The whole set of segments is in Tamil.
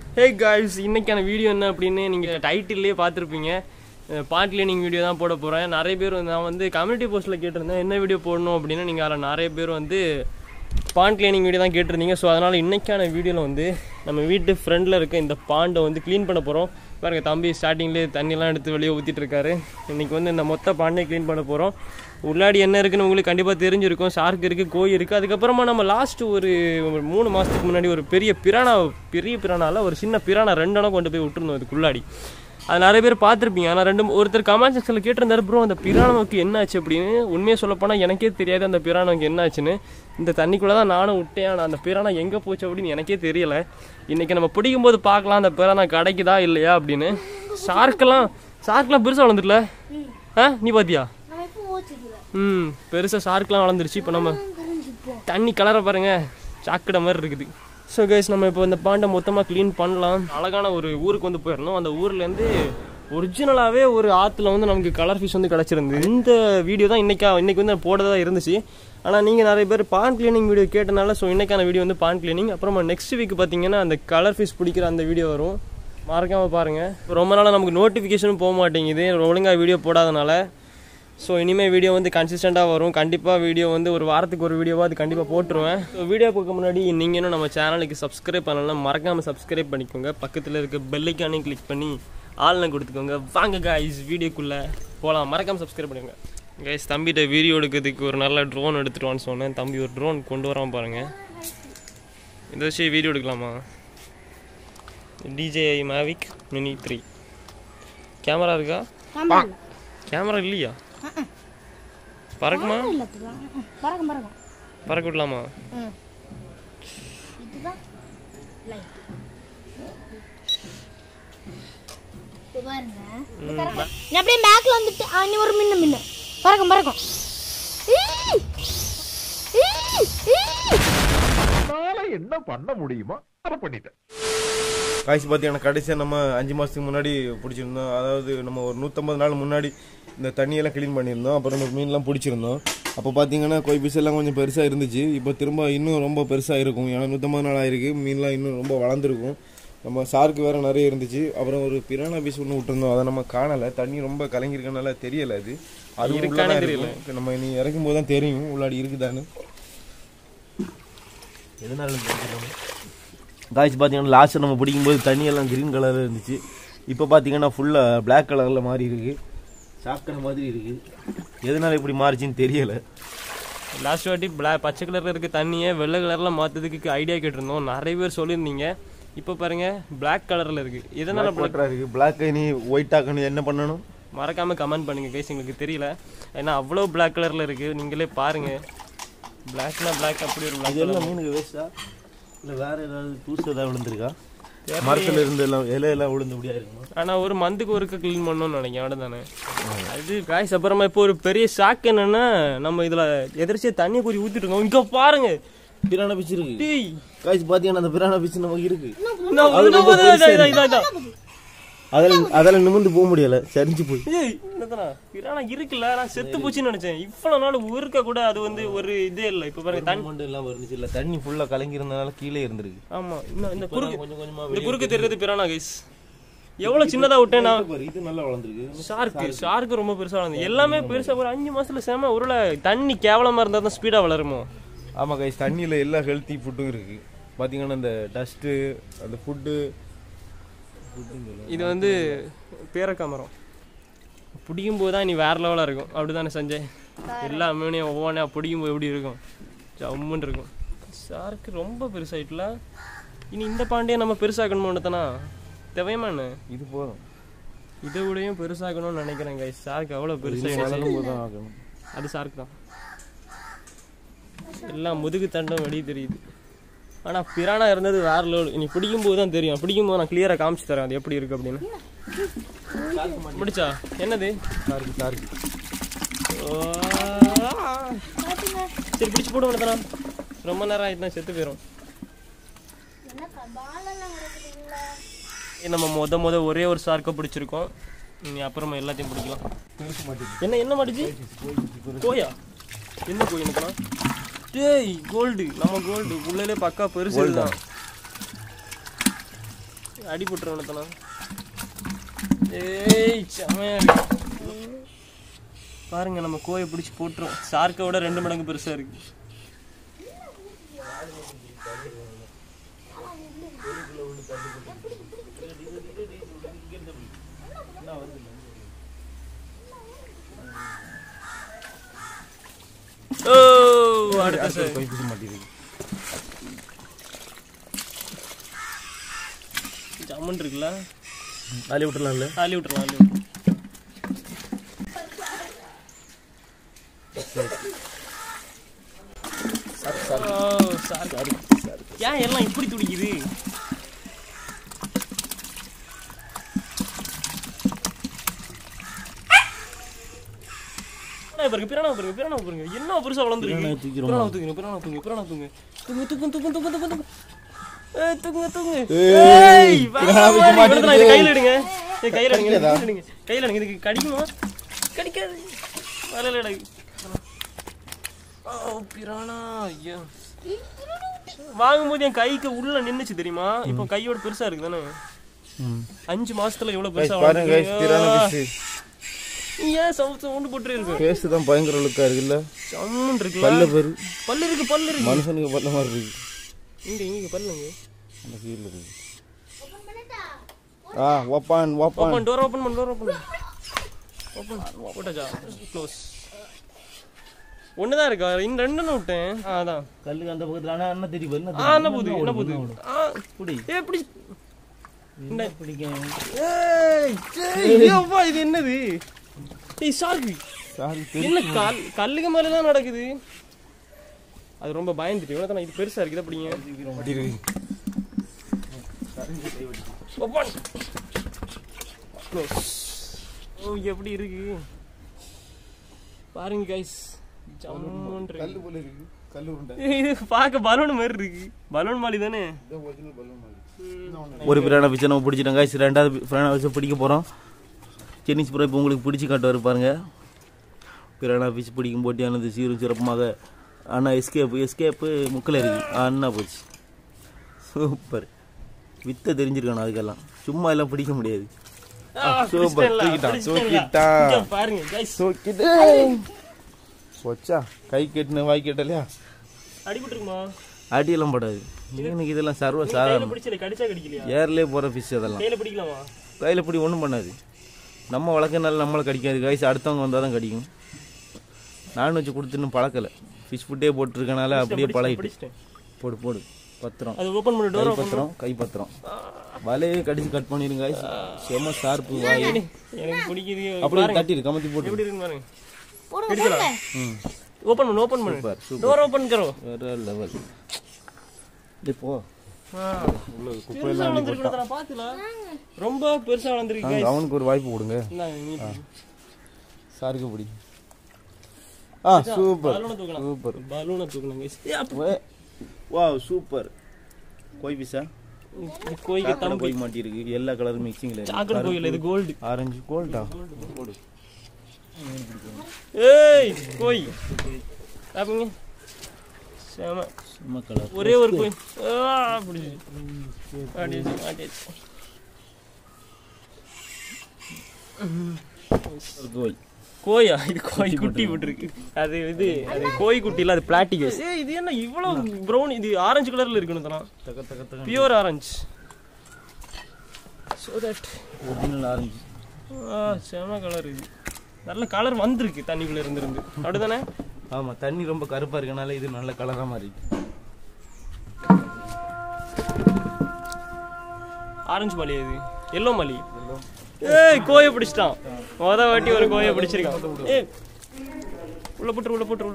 ஹே காய்ஸ் இன்னைக்கான வீடியோ என்ன அப்படின்னு நீங்கள் டைட்டில்லே பார்த்துருப்பீங்க பாட் கிளீனிங் வீடியோ தான் போட போகிறேன் நிறைய பேர் வந்து நான் வந்து கம்யூனிட்டி போஸ்ட்டில் கேட்டிருந்தேன் என்ன வீடியோ போடணும் அப்படின்னு நீங்கள் அதில் நிறைய பேர் வந்து பாண்ட் கிளீனிங் வீடியோ தான் கேட்டிருந்தீங்க ஸோ அதனால் இன்னைக்கான வீடியோவில் வந்து நம்ம வீட்டு ஃப்ரெண்டில் இருக்க இந்த பாண்டை வந்து க்ளீன் பண்ண போகிறோம் பாருங்க தம்பி ஸ்டார்டிங்லேயே தண்ணிலாம் எடுத்து வெளியே ஊற்றிட்டு இருக்காரு இன்றைக்கி வந்து இந்த மொத்த பாண்டை க்ளீன் பண்ண போகிறோம் உள்ளாடி என்ன இருக்குன்னு உங்களுக்கு கண்டிப்பாக தெரிஞ்சிருக்கும் ஷார்க் இருக்குது கோய் இருக்குது அதுக்கப்புறமா நம்ம லாஸ்ட் ஒரு ஒரு மூணு மாதத்துக்கு முன்னாடி ஒரு பெரிய பிரானா பெரிய பிரானால ஒரு சின்ன பிரானா ரெண்டெண்ணம் கொண்டு போய் விட்டுருந்தோம் இதுக்குள்ளாடி அது நிறைய பேர் பார்த்துருப்பீங்க ஆனால் ரெண்டு ஒருத்தர் கமெண்ட் செக்ஷனில் கேட்டிருந்தாரு ப்ரோ அந்த பிரானோக்கு என்ன ஆச்சு அப்படின்னு உண்மையை சொல்லப்போனால் எனக்கே தெரியாது அந்த பிரானோக்கு என்ன ஆச்சுன்னு இந்த தண்ணிக்குள்ளே தான் நானும் விட்டேன் ஆனால் அந்த பிரானா எங்கே போச்சு அப்படின்னு எனக்கே தெரியல இன்றைக்கி நம்ம பிடிக்கும் போது பார்க்கலாம் அந்த பிரானா கிடைக்குதா இல்லையா அப்படின்னு ஷார்க்கெல்லாம் ஷார்க்கெலாம் பெருசாக வளர்ந்துடல ஆ நீ பார்த்தியா நம்ம எப்போ ஓச்சுக்கல ம் பெருசாக ஷார்க்லாம் வளர்ந்துருச்சு இப்போ நம்ம தெரிஞ்சுப்போம் தண்ணி கலரை பாருங்க சாக்கடை மாதிரி இருக்குது ஸோ கைஸ் நம்ம இப்போ இந்த பாண்டை மொத்தமாக க்ளீன் பண்ணலாம் அழகான ஒரு ஊருக்கு வந்து போயிடணும் அந்த ஊர்லேருந்து ஒரிஜினலாகவே ஒரு ஆற்றுல வந்து நமக்கு கலர் ஃபிஷ் வந்து கிடச்சிருந்து இந்த வீடியோ தான் இன்றைக்கா இன்றைக்கி வந்து போடதா இருந்துச்சு ஆனால் நீங்கள் நிறைய பேர் பான் கிளீனிங் வீடியோ கேட்டனால ஸோ இன்றைக்கான வீடியோ வந்து பான் கிளீனிங் அப்புறமா நெக்ஸ்ட் வீக் பார்த்தீங்கன்னா அந்த கலர் ஃபிஷ் பிடிக்கிற அந்த வீடியோ வரும் மறக்காமல் பாருங்கள் ரொம்ப நாளாக நமக்கு நோட்டிஃபிகேஷனும் போக மாட்டேங்குது ஒழுங்காக வீடியோ போடாதனால ஸோ இனிமேல் வீடியோ வந்து கன்சிஸ்டண்ட்டாக வரும் கண்டிப்பாக வீடியோ வந்து ஒரு வாரத்துக்கு ஒரு வீடியோவாக அது கண்டிப்பாக போட்டுருவேன் ஸோ வீடியோ பார்க்க முன்னாடி நீங்கள் இன்னும் நம்ம சேனலுக்கு சப்ஸ்கிரைப் பண்ணலாம் மறக்காமல் சப்ஸ்கிரைப் பண்ணிக்கோங்க பக்கத்தில் இருக்க பெல்லைக்கானையும் கிளிக் பண்ணி ஆள்னு கொடுத்துக்கோங்க வாங்க காய்ஸ் வீடியோக்குள்ளே போகலாம் மறக்காமல் சப்ஸ்கிரைப் பண்ணுங்க கைஸ் தம்பிகிட்ட வீடியோ எடுக்கிறதுக்கு ஒரு நல்ல ட்ரோன் எடுத்துட்டு வான்னு சொன்னேன் தம்பி ஒரு ட்ரோன் கொண்டு வராமல் பாருங்கள் இந்த விஷயம் வீடியோ எடுக்கலாமா DJI Mavic mini three camera இருக்கா கேமரா இல்ல கேமரா இல்லையா பறக்குமா இல்ல இதுதான். ம், பறக்கும் பறக்கும் பறக்க விடலாமா ம். இதுதான் லைட் இது பாருங்க இது correct ஆ- நீ அப்படியே பேக்ல வந்துட்டு ஆ, நீ ஒரு மின்ன மின்ன பறக்கும் பறக்கும் ஈ! ஈ! ஈ! என்னால என்ன பண்ண முடியுமோ அதை பண்ணிட்டேன் காய்ச்சி பார்த்தீங்கன்னா கடைசியாக நம்ம அஞ்சு மாதத்துக்கு முன்னாடி பிடிச்சிருந்தோம் அதாவது நம்ம ஒரு நூற்றம்பது நாள் முன்னாடி இந்த தண்ணியெல்லாம் க்ளீன் பண்ணியிருந்தோம் அப்புறம் நம்ம மீன்லாம் பிடிச்சிருந்தோம் அப்போ பார்த்தீங்கன்னா கொய் பீஸ் எல்லாம் கொஞ்சம் பெருசாக இருந்துச்சு இப்போ திரும்ப இன்னும் ரொம்ப பெருசாக இருக்கும் ஏன்னா நூற்றம்பது நாள் ஆயிருக்கு மீன்லாம் இன்னும் ரொம்ப வளர்ந்துருக்கும் நம்ம சாருக்கு வேறு நிறைய இருந்துச்சு அப்புறம் ஒரு பிரானா பீஸ் ஒன்று விட்டுருந்தோம் அதை நம்ம காணலை தண்ணி ரொம்ப கலங்கிருக்கனால தெரியல அது அது இருக்கானே உள்ளதான் தெரியல. இருக்கும். நம்ம நீ இறக்கும் போது தான் தெரியும் உள்ளாடி இருக்குதான்னு எதனால காய்ச்சி பார்த்தீங்கன்னா லாஸ்ட் நம்ம பிடிக்கும்போது தண்ணியெல்லாம் க்ரீன் கலரில் இருந்துச்சு இப்போ பார்த்தீங்கன்னா ஃபுல்லாக Black கலரில் மாறி இருக்கு சாக்கடை மாதிரி இருக்கு எதனால இப்படி மாறிச்சுன்னு தெரியல லாஸ்ட் வாட்டி பிளா பச்சை கலரில் இருக்க தண்ணியை வெள்ளை கலரில் மாற்றதுக்கு ஐடியா கேட்டிருந்தோம் நிறைய பேர் சொல்லியிருந்தீங்க இப்போ பாருங்க Black கலரில் இருக்குது எதனால black வாட்டரா இருக்கு பிளாக் நீ ஒயிட் ஆக்கணும் என்ன பண்ணணும் மறக்காம கமெண்ட் பண்ணுங்க கைஸ் எங்களுக்கு தெரியல ஏன்னா அவ்வளோ Black கலரில் இருக்குது நீங்களே பாருங்க பிளாக்னா பிளாக் அப்படி ஒரு black இது colour. எல்லாம் மீனுக்கு வேஸ்டா இல்லை வேற ஏதாவது தூசு ஏதாவது விழுந்திருக்கா மரத்துல இருந்து எல்லாம் இலையெல்லாம் விழுந்து இப்படியா இருக்குமா ஆனா ஒரு மந்த்துக்கு ஒருக்க க்ளீன் பண்ணணும்னு நினைக்கிறேன் அவ்வளோதானே அது காய்ஸ் அப்புறமா இப்போ ஒரு பெரிய ஷாக் என்னன்னா நம்ம இதுல எதிர்ச்சியா தண்ணி பூரி ஊத்திட்டு இருக்கோம் இங்க பாருங்க பிரான பிச்சு இருக்கு டேய் காய்ச்சி பார்த்தீங்கன்னா அந்த பிரான பிச்சு நமக்கு இருக்கு நான் அது ரொம்ப இன்னும் பெருசா இதா, இதா, இதா. அதில் அதில் நிமிர்ந்து போக முடியல சரிஞ்சு போய் ஏய், என்னதுடா? பிரானா இருக்குல்ல நான் செத்து போச்சுன்னு நினைச்சேன் இவ்வளவு நாள் ஊருக்க கூட அது வந்து ஒரு இதே இல்லை இப்ப பாருங்க தண்ணி மண்டு எல்லாம் இருந்துச்சு இல்ல தண்ணி ஃபுல்லா கலங்கி இருந்தனால கீழே இருந்திருக்கு ஆமா இன்னும் இந்த குறுக்கு கொஞ்சம் கொஞ்சமா இந்த குறுக்கு தெரியுது பிரானா கைஸ் எவ்வளவு சின்னதா விட்டேன் நான் பாரு, இது நல்லா வளர்ந்துருக்கு ஷார்க்கு ஷார்க்கு ரொம்ப பெருசா வளர்ந்து எல்லாமே பெருசா ஒரு அஞ்சு மாசத்துல செம உருளை தண்ணி கேவலமா இருந்தா தான் ஸ்பீடா வளருமோ ஆமா கைஸ் தண்ணியில எல்லா ஹெல்த்தி ஃபுட்டும் இருக்கு பாத்தீங்கன்னா இந்த டஸ்ட்டு அந்த ஃபுட்டு இது வந்து பேரக்கா மரம் பிடிக்கும் போது தான் நீ வேற லெவலாக இருக்கும் அப்படிதானே சஞ்சய் எல்லா மீனையும் ஒவ்வொன்றா பிடிக்கும் போது எப்படி இருக்கும் ஜம்முன்னு இருக்கும் ஷார்க்கு ரொம்ப பெருசாயிட்டுல இனி இந்த பாண்டியை நம்ம பெருசாக்கணுமோ தானா தேவையமான இது போதும் இதை விடையும் பெருசாக்கணும்னு நினைக்கிறேன் கைஸ் ஷார்க் அவ்வளோ பெருசாக வளரும் போது தான் ஆகணும் அது ஷார்க் தான் எல்லாம் முதுகு தண்டம் வெளியே தெரியுது ஆனால் பிரானா இருந்தது வேற லெவல் இனி பிடிக்கும் போது தான் தெரியும் பிடிக்கும் போது நான் கிளியராக காமிச்சு தரேன் அது எப்படி இருக்கு அப்படின்னு முடிச்சா என்னது சாருக்கு சாருக்கு ஓ. சரி பிடிச்சு போடு உனக்கு ரொம்ப நேரம் ஆயிட்டுனா செத்து போயிடும் என்ன பாலெல்லாம் கிடக்குதுங்களா நம்ம முத முத ஒரே ஒரு ஷார்க்கை பிடிச்சிருக்கோம் இனி அப்புறமா எல்லாத்தையும் பிடிக்கலாம் என்ன என்ன மாட்டுச்சு கோயா என்ன கோய் எனக்குலாம் டேய் கோல்டு நம்ம கோல்டு உள்ளே பக்கா பெருசு இதுதான் அடி போட்டுருவனத்தனா ஏய் செமையா இருக்கு பாருங்க நம்ம கோயை பிடிச்சி போட்டுரும் ஷார்க்கை விட ரெண்டு மடங்கு பெருசா இருக்கு ஓ அடுத்த சார் கை பிடிச்ச மாட்டேங்குது ஜம்மன் இருக்குல்ல தாலி விட்டுலாம்ல ஆலி விட்டுறலாம் ஆலி விட்டுறலாம் ஓ, சாரி. ஏன் எல்லாம் இப்படி துடிக்குது பிராணா பாருங்க பிராணா பாருங்க பிராணா பாருங்க என்ன பெருசா வளர்ந்துருக்கு பிராணா தூக்கிறோமா? பிராணா தூக்குங்க பிராணா தூக்குங்க பிராணா தூக்குங்க தூக்கு தூக்கு தூக்கு தூக்கு தூக்கு தூக்கு ஏய், தூக்குங்க தூக்குங்க ஏய், ஏய், வேற பிராணா மாதிரி பிடிக்க இவனுக்கு நான் இதை மாட்டேங்குது. கையில எடுங்க ஏய், கையில எடுங்க கடிக்காதா? கையில எடுங்க கையில எடுங்க இதுக்கு கடிக்குமா கடிக்காது வலையில எடு ஓ பிரானா ஐயா வாங்கும்போது என் கைக்கு உள்ள நின்னுச்சு தெரியுமா இப்போ கையோட பெருசா இருக்கு தானே அஞ்சு மாசத்துல எவ்வளவு கைஸ் பெருசா பாருங்க கைஸ் பிரான வளர்ந்துருக்கு. பிடிச்சு ஏன் சவுத்து ஒன்று போட்டு இருக்கு பேஸ் தான் பயங்கர லுக்கா இருக்குல்ல சம்மன் பல்ல இருக்குல்ல பேரு பல்லு இருக்கு பல்லு இருக்கு மனுஷனுக்கு பல்ல மாதிரி இருக்கு இங்க இங்க பல்லுங்க அந்த ஃபீல் இருக்கு ஆ open open open door open பண்ணு டோர் ஓப்பன் ஓப்பன் போட்டாச்சா க்ளோஸ் ஒன்று தான் இருக்கா இன்னும் ரெண்டுன்னு விட்டேன் ஆ, அதான் கல்லுக்கு அந்த பக்கத்துல ஆனா என்ன தெரியும் என்ன ஆ என்ன போகுது என்ன போகுது ஆ புடி ஏ பிடி இந்த பிடிக்கும் ஏய் ஏய் அப்பா இது என்னது ஏய் சார்க்கு சாரி என்ன கல் கல்லுக்கு மேல தான் நடக்குது அது ரொம்ப பயந்துட்டு இவ்வளோ தானே இது பெருசா இருக்குது அப்படிங்க இருக்கு ஓப்பன் க்ளோஸ் ஓ எப்படி இருக்கு பாருங்க கைஸ் ஜம்முன் இருக்கு கல்லு போல இருக்கு கல்லு உருண்டை இது பார்க்க பலூன் மாதிரி இருக்கு பலூன் மாதிரி தானே ஒரிஜினல் பலூன் மாதிரி ஒரு பிராண பிச்சை நம்ம பிடிச்சிட்டோம் காய்ச்சி ரெண்டாவது பிராண வச்சு பிடிக்க போகிறோம் சென்னிஸ் புறா இப்போ உங்களுக்கு பிடிச்சி காட்டுவார் பாருங்க பிராணா பிச்சு பிடிக்கும் போட்டியானது சீரும் சிறப்புமாக ஆனால் எஸ்கேப்பு எஸ்கேப்பு முக்கில் இருக்கு அண்ணா போச்சு சூப்பர் வித்தை தெரிஞ்சிருக்கணும் அதுக்கெல்லாம் சும்மா எல்லாம் பிடிக்க முடியாது சூப்பர் தூக்கிட்டான் தூக்கிட்டான் பாருங்க கைஸ் தூக்கிட்டு போச்சா கை கெட்டுன வாய் கேட்டலையா அடிபட்டுருக்குமா அடியெல்லாம் படாது எனக்கு இதெல்லாம் சர்வ கையில சாதாரணம் பிடிச்சல கடிச்சா கடிக்கலையா ஏர்லேயே போகிற ஃபிஷ் அதெல்லாம் கையில பிடிக்கலாமா கையில் பிடி ஒன்றும் பண்ணாது நம்ம வளர்க்கறனால நம்மளை கடிக்காது காய்ச்சி அடுத்தவங்க வந்தால் தான் கடிக்கும் நானும் வச்சு கொடுத்து இன்னும் பழக்கலை ஃபிஷ் ஃபுட்டே போட்டிருக்கனால அப்படியே பழகிட்டு பிடிச்சிட்டேன் போடு போடு பத்திரம் அது ஓபன் பண்ணி கை டோர் ஓபன் பத்திரம் கை பத்திரம் வலையே கடிச்சு கட் பண்ணிருங்க guys. செம ஷார்ப்பு வாய் எனக்கு பிடிக்குது அப்படியே பாருங்க தட்டிடு கமத்தி போட்டு எப்படி இருக்கு பாருங்க போடுங்க போடுங்க ம் ஓபன் பண்ணு ஓபன் பண்ணு சூப்பர் சூப்பர் டோர் ஓபன் கரோ வேற லெவல் இப்போ பெருசா வளர்ந்துருக்கு பாத்துல ரொம்ப பெருசா வளர்ந்துருக்கு guys. அவனுக்கு ஒரு வாய்ப்பு கொடுங்க இந்தாங்க, நீ பிடி. சாருக்கு பிடி ஆ சூப்பர் பலூனை தூக்கலாம் சூப்பர் பலூனை தூக்கணும் guys. ஏய், அப்ப- வா சூப்பர் கோய் பீஸா இது கோயிக்கு சாக்கடை தம்பி கோய் மாட்டிருக்கு எல்லா கலரும் மிக்சிங்ல சாக்கடை கோயில் இது கோல்டு ஆரஞ்சு கோல்டா போடு ஏய் கோய் பாப்பீங்க செம செம்ம கலர் ஒரே ஒரு கோய் ஆ பிடிச்சி மாட்டிச்சு மாட்டிச்சு கோய் கோயா இது கோய் குட்டி விட்டுருக்கு அது இது அது கோய் குட்டி இல்ல அது பிளாட்டிகஸ் ஏய் இது என்ன இவ்வளவு ப்ரௌன் இது ஆரஞ்சு கலர்ல இருக்கணும் தரலாம் தக்க தக்க தக்க pure orange so that original orange ஆ செம கலர் இது நல்ல கலர் வந்திருக்கு தண்ணிக்குள்ள இருந்து இருந்து அப்படிதானே ஆமா தண்ணி ரொம்ப கருப்பா இருக்கனால இது நல்ல கலரா மாறி ஆரஞ்சு மலி இது எல்லோ மலி ஏய் கோயை பிடிச்சிட்டான் மொத வாட்டி ஒரு கோயை பிடிச்சிருக்கான் ஏய் உள்ள போட்டு உள்ள போட்டு உள்ள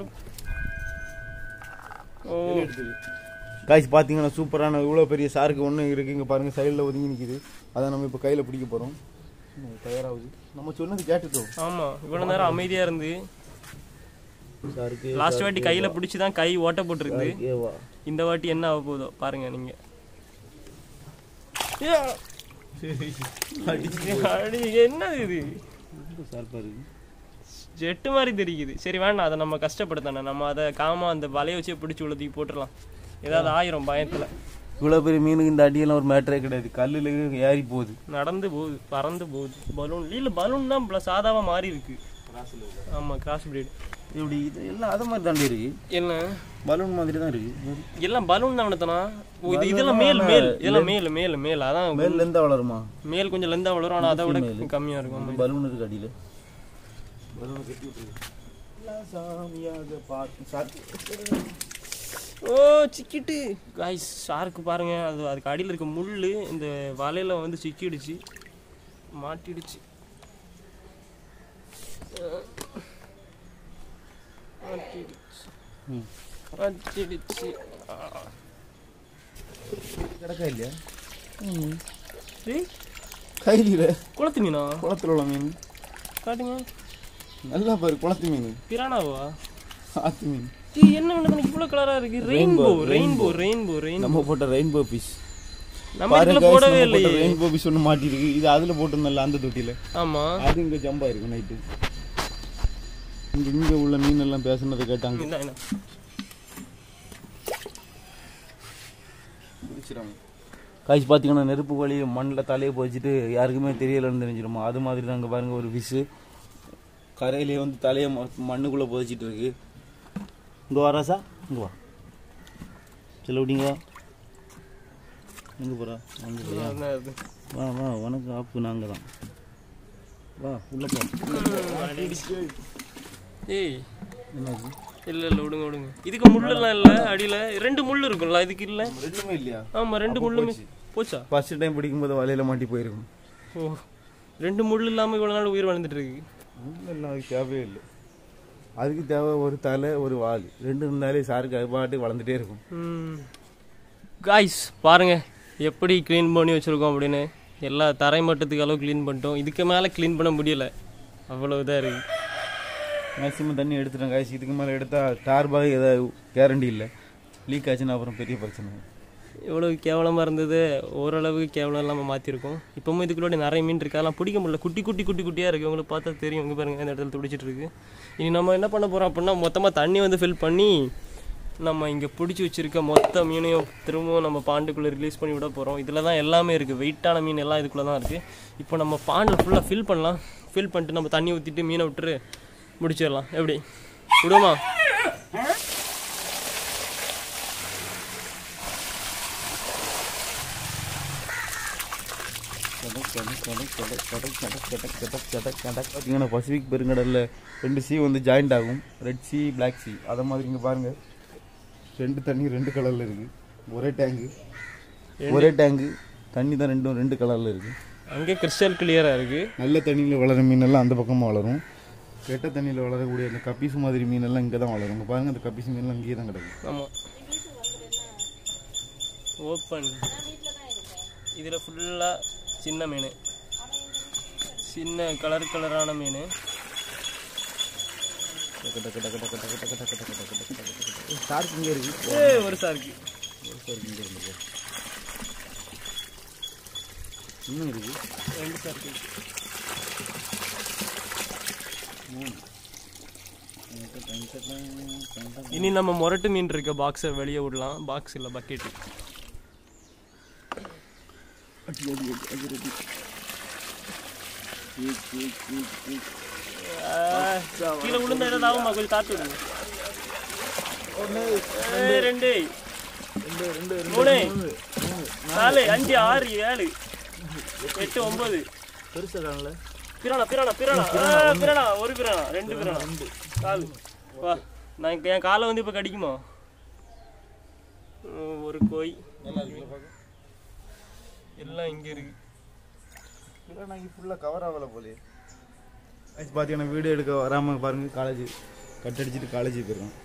ஓ காய்ச்சி பார்த்தீங்கன்னா சூப்பரான இவ்வளோ பெரிய சாருக்கு ஒன்று இருக்கு இங்கே பாருங்க சைடில் ஒதுங்கி நிற்கிது அதை நம்ம இப்போ கையில் பிடிக்க போகிறோம் தயாராகுது நம்ம சொன்னது கேட்டுட்டோம் ஆமா இவ்வளவு நேரம் அமைதியா இருந்து சாருக்கு லாஸ்ட் வாட்டி கையில பிடிச்சி தான் கை ஓட்ட போட்டுருந்து ஏவா இந்த வாட்டி என்ன ஆக போதோ பாருங்க நீங்க ஏ, அடி, என்னது இது சார்பா இருக்கு ஜெட்டு மாதிரி தெரியுது சரி வேண்டாம் அதை நம்ம கஷ்டப்படுத்தானே நம்ம அதை காமா அந்த வலைய வச்சே பிடிச்சி உள்ள தூக்கி போட்டுடலாம் ஏதாவது ஆயிரும் பயத்துல இவ்வளோ பெரிய மீனுக்கு இந்த அடியெல்லாம் ஒரு மேட்டரே கிடையாது கல்லில் ஏறி போகுது நடந்து போகுது பறந்து போகுது பலூன் இல்லை பலூன் தான் பல- சாதாவா மாறி இருக்கு ஆமா கிராஸ் பிரீட் இப்படி இது எல்லாம் அது மாதிரி தாண்டி இருக்கு என்ன பலூன் மாதிரி தான் இருக்கு எல்லாம் பலூன் தான் நடத்தினா இது இதெல்லாம் மேல் மேல் இதெல்லாம் மேல் மேல் மேல் அதான் மேல இருந்தா வளருமா மேல் கொஞ்சம் லெந்தா வளரும் ஆனா அதை விட கம்மியா இருக்கும் ஆமா. பலூன் இருக்கு அடியில் பலூன் கட்டி விட்டுருக்கு சாமியாக பார்த்து சாத்தி ஓ சிக்கிட்டு காய்ஸ் ஷார்க்கு பாருங்க அது அதுக்கு அடியில் இருக்க முள் இந்த வலையில வந்து சிக்கிடுச்சு மாட்டிடுச்சு மாட்டிடுச்சு ம். மாட்டிடுச்சு ஆ. கிடக்கா இல்லையா ஏய், கைலியில் குளத்து மீனா குளத்துல உள்ள மீன் காட்டுங்க நல்லா பாரு குளத்து மீன் பிரானாவா ஆத்து மீன் ஏய், என்ன பண்ணது இவ்வளவு கலரா இருக்கு ரெயின்போ ரெயின்போ ரெயின்போ ரெயின்போ நம்ம போட்ட ரெயின்போ பீஸ் நம்ம இதுல போடவே இல்லையே ரெயின்போ பீஸ் ஒன்று மாட்டிருக்கு இது அதில் போட்டிருந்தல அந்த தொட்டியில் ஆமா அது இங்கே ஜம்ப் ஆயிருக்கு நைட்டு இங்கே இங்கே உள்ள மீன் எல்லாம் பேசுனதை கேட்டாங்க இந்தா, இந்தா. காய்ச்சி பார்த்தீங்கன்னா நெருப்பு வழி மண்ணில் தலையை போச்சுட்டு யாருக்குமே தெரியலன்னு தெரிஞ்சிருமா அது மாதிரி தான் அங்கே பாருங்க ஒரு ஃபிஷ்ஷு கரையிலே வந்து தலையை மண்ணுக்குள்ளே புதைச்சிட்டு இருக்கு இங்கே வராசா இங்கே வா சில விடிங்க எங்கே போகிறா அங்கே போறியா அதான் அது. வா வா உனக்கு ஆப்பு நாங்கள் தான் வா உள்ள போ ஏய் என்னாச்சு இல்ல இல்ல விடுங்க விடுங்க இதுக்கு முள்ளெல்லாம் இல்ல அடியில ரெண்டு முள் இருக்கும்ல இதுக்கு இல்ல ரெண்டுமே இல்லையா ஆமா ரெண்டு முள்ளுமே போச்சா ஃபர்ஸ்ட் டைம் பிடிக்கும்போது வலையில் மாட்டி போயிருக்கும் ஓ ரெண்டு முள் இல்லாம இவ்வளவு நாள் உயிர் வாழ்ந்துட்டு இருக்கு எல்லாம் அதுக்கு தேவையே இல்லை அதுக்கு தேவை ஒரு தலை ஒரு வால் ரெண்டு இருந்தாலே சாருக்கு அது பாட்டு வளர்ந்துட்டே இருக்கும் காய்ஸ் பாருங்க எப்படி க்ளீன் பண்ணி வச்சிருக்கோம் அப்படின்னு எல்லா தரை மட்டத்துக்கு அளவு க்ளீன் பண்ணிட்டோம் இதுக்கு மேலே க்ளீன் பண்ண முடியல அவ்வளவு இதாக இருக்கு மேக்ஸிமம் தண்ணி எடுத்துட்டேன் காய்ச்சி இதுக்கு மேலே எடுத்தால் டார் பாய் ஏதாவது கேரண்டி இல்லை லீக் ஆச்சுன்னா அப்புறம் பெரிய பிரச்சனை எவ்வளவு கேவலமாக இருந்தது ஓரளவுக்கு கேவலம் இல்லாமல் மாற்றிருக்கோம் இப்போவும் இதுக்குள்ளே நிறைய மீன் இருக்கு அதெல்லாம் பிடிக்க முடியல குட்டி குட்டி குட்டி குட்டியாக இருக்குது உங்களுக்கு பார்த்தா தெரியும் இங்கே பாருங்க இந்த இடத்துல துடிச்சிட்டு இருக்கு இனி நம்ம என்ன பண்ண போகிறோம் அப்படின்னா மொத்தமாக தண்ணி வந்து ஃபில் பண்ணி நம்ம இங்கே பிடிச்சி வச்சிருக்க மொத்த மீனையும் திரும்பவும் நம்ம பாண்டுக்குள்ளே ரிலீஸ் பண்ணி விட போகிறோம் இதில் தான் எல்லாமே இருக்குது வெயிட்டான மீன் எல்லாம் இதுக்குள்ளே தான் இருக்குது இப்போ நம்ம பாண்டில் ஃபுல்லாக ஃபில் பண்ணலாம் ஃபில் பண்ணிட்டு நம்ம தண்ணி ஊற்றிட்டு மீனை விட்டுரு முடிச்சிடலாம் எப்படி விடுமா பார்த்தீங்கன்னா பசிபிக் பெருங்கடலில் ரெண்டு சீ வந்து ஜாயிண்ட் ஆகும் ரெட் சி பிளாக் சி அதை மாதிரி இங்கே பாருங்க ரெண்டு தண்ணி ரெண்டு கலரில் இருக்குது ஒரே டேங்கு ஒரே டேங்கு தண்ணி தான் ரெண்டும் ரெண்டு கலரில் இருக்குது அங்கே கிறிஸ்டல் கிளியராக இருக்குது நல்ல தண்ணியில் வளர மீனெல்லாம் அந்த பக்கமாக வளரும் கெட்ட தண்ணியில் வளரக்கூடிய அந்த கப்பீஸ் மாதிரி மீனெல்லாம் இங்கே தான் வளரும் இங்கே பாருங்க அந்த கப்பீஸ் மீன்லாம் இங்கேயே தான் கிடக்கும் ஆமாம் ஓப்பன் இதில் ஃபுல்லாக சின்ன மீன் சின்ன கலர் கலரான மீன் ஷார்க் இங்கே இருக்குது ஏய், ஒரு சார்க்கு இன்னும் இருக்குது ரெண்டு சார்க்கு இனி நம்ம முரட்டு மீன் இருக்க பாக்ஸை வெளியே விடலாம் பாக்ஸ் இல்லை பக்கெட்டு கீழே விழுந்த ஏதாவது ஆகுமா கொஞ்சம் தாத்து விடுங்க ஏய், ரெண்டு மூணு நாலு அஞ்சு ஆறு ஏழு எட்டு ஒன்பது பெருசாக காணல பிரானா பிரானா பிரானா ஆ, பிரானா ஒரு பிரானா ரெண்டு பிரானா காலு வா நான் இப்ப என் காலை வந்து இப்போ கடிக்குமா ம், ஒரு கோய் எல்லாம் இங்கே இருக்கு நாங்கள் ஃபுல்லாக கவர் ஆகலை போலே பார்த்தீங்கன்னா வீடியோ எடுக்க வராமல் பாருங்க காலேஜ் கட் அடிச்சுட்டு காலேஜ் போயிருக்கோம்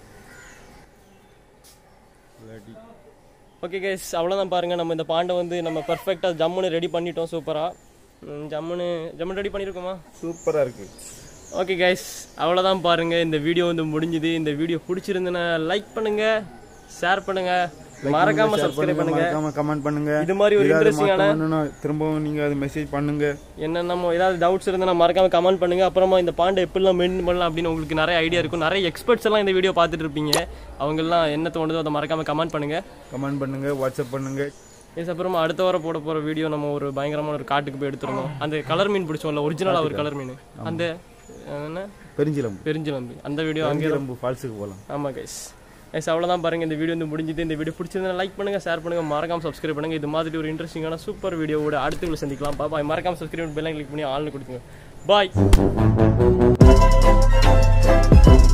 இல்லாட்டி ஓகே கைஸ் அவ்வளோதான் பாருங்க நம்ம இந்த பாண்டை வந்து நம்ம பர்ஃபெக்டாக ஜம்முன்னு ரெடி பண்ணிட்டோம் சூப்பராக ஜம்முன்னு ஜம்முன்னு ரெடி பண்ணியிருக்கோமா சூப்பராக இருக்குது ஓகே கைஸ் அவ்வளோதான் பாருங்க இந்த வீடியோ வந்து முடிஞ்சுது இந்த வீடியோ பிடிச்சிருந்துன்னா லைக் பண்ணுங்க ஷேர் பண்ணுங்க மறக்காம subscribe பண்ணுங்க. மறக்காம கமெண்ட் பண்ணுங்க இது மாதிரி ஒரு ஏதாவது interesting ஆன- மாற்றம் வேணும்னா திரும்பவும் நீங்க அது மெசேஜ் பண்ணுங்க என்னென்னமோ ஏதாவது டவுட்ஸ் இருந்தால் மறக்காம கமெண்ட் பண்ணுங்க அப்புறமா இந்த பாண்டை எப்படிலாம் மெயின்டைன் பண்ணலாம் அப்படின்னு உங்களுக்கு நிறைய ஐடியா இருக்கும் நிறைய எக்ஸ்பர்ட்ஸ் எல்லாம் இந்த வீடியோ பார்த்துட்டு இருப்பீங்க அவங்கெல்லாம் என்ன தோணுதோ அதை மறக்காம கமெண்ட் பண்ணுங்க கமெண்ட் பண்ணுங்க வாட்ஸ்அப் பண்ணுங்க எஸ் அப்புறமா அடுத்த வாரம் போட போற வீடியோ நம்ம ஒரு பயங்கரமான ஒரு காட்டுக்கு போய் எடுத்துருந்தோம் அந்த கலர் மீன் பிடிச்சோம்ல ஒரிஜினலா ஒரு கலர் மீன் அந்த அஹ், என்ன பெருஞ்சிலம்பு பெருஞ்சிலம்பு அந்த வீடியோ அங்கே பெருஞ்சிலம்பு ஃபால்ஸுக்கு போகலாம் ஆமாம் கைஸ் கைஸ் அவ்வளோதான் பாருங்க இந்த வீடியோ வந்து முடிஞ்சுது இந்த வீடியோ பிடிச்சிருந்தா லைக் பண்ணுங்க ஷேர் பண்ணுங்க மறக்காம சப்ஸ்கிரைப் பண்ணுங்க இது மாதிரி ஒரு இன்ட்ரெஸ்டிங்கான சூப்பர் வீடியோவோட அடுத்த வீடியோ சந்திக்கலாம் பாய் மறக்காம சப்ஸ்கிரைப் பெல் கிளிக் பண்ணி ஆள்னு கொடுத்துங்க பாய்